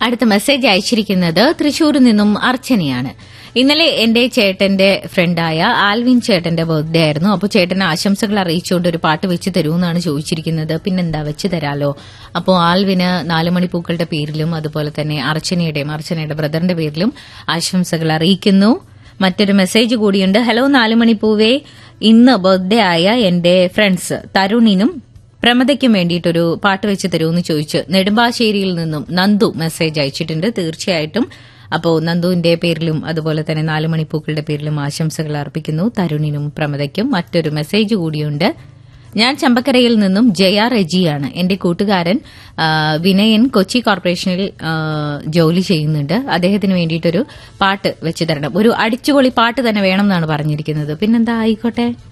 അടുത്ത മെസ്സേജ് അയച്ചിരിക്കുന്നത് തൃശൂരിൽ നിന്നും അർച്ചനയാണ് ഇന്നലെ എന്റെ ചേട്ടന്റെ ഫ്രണ്ടായ ആൽവിൻ ചേട്ടന്റെ ബർത്ത്ഡേ ആയിരുന്നു അപ്പോൾ ചേട്ടന് ആശംസകൾ അറിയിച്ചുകൊണ്ട് ഒരു പാട്ട് വെച്ച് തരുമെന്നാണ് ചോദിച്ചിരിക്കുന്നത് പിന്നെന്താ വെച്ച് തരാലോ അപ്പോൾ ആൽവിന് നാലുമണി പൂക്കളുടെ പേരിലും അതുപോലെ തന്നെ അർച്ചനയുടെയും അർച്ചനയുടെ ബ്രദറിന്റെ പേരിലും ആശംസകൾ അറിയിക്കുന്നു മറ്റൊരു മെസ്സേജ് കൂടിയുണ്ട് ഹലോ നാലുമണി പൂവേ ഇന്ന് ബർത്ത്ഡേ ആയ എന്റെ ഫ്രണ്ട്സ് തരുണിനും പ്രമദയ്ക്കും വേണ്ടിയിട്ടൊരു പാട്ട് വെച്ച് തരുമെന്ന് ചോദിച്ച് നെടുമ്പാശ്ശേരിയിൽ നിന്നും നന്ദു മെസ്സേജ് അയച്ചിട്ടുണ്ട് തീർച്ചയായിട്ടും അപ്പോൾ നന്ദുവിന്റെ പേരിലും അതുപോലെ തന്നെ നാലുമണിപ്പൂക്കളുടെ പേരിലും ആശംസകൾ അർപ്പിക്കുന്നു തരുണിനും പ്രമദയ്ക്കും മറ്റൊരു മെസ്സേജ് കൂടിയുണ്ട് ഞാൻ ചമ്പക്കരയിൽ നിന്നും ജയ റെജിയാണ് എന്റെ കൂട്ടുകാരൻ ആ, വിനയൻ കൊച്ചി കോർപ്പറേഷനിൽ ആ, ജോലി ചെയ്യുന്നുണ്ട് അദ്ദേഹത്തിന് വേണ്ടിയിട്ടൊരു പാട്ട് വെച്ച് തരണം ഒരു അടിച്ചുപൊളി പാട്ട് തന്നെ വേണം എന്നാണ് പറഞ്ഞിരിക്കുന്നത് പിന്നെന്താ ആയിക്കോട്ടെ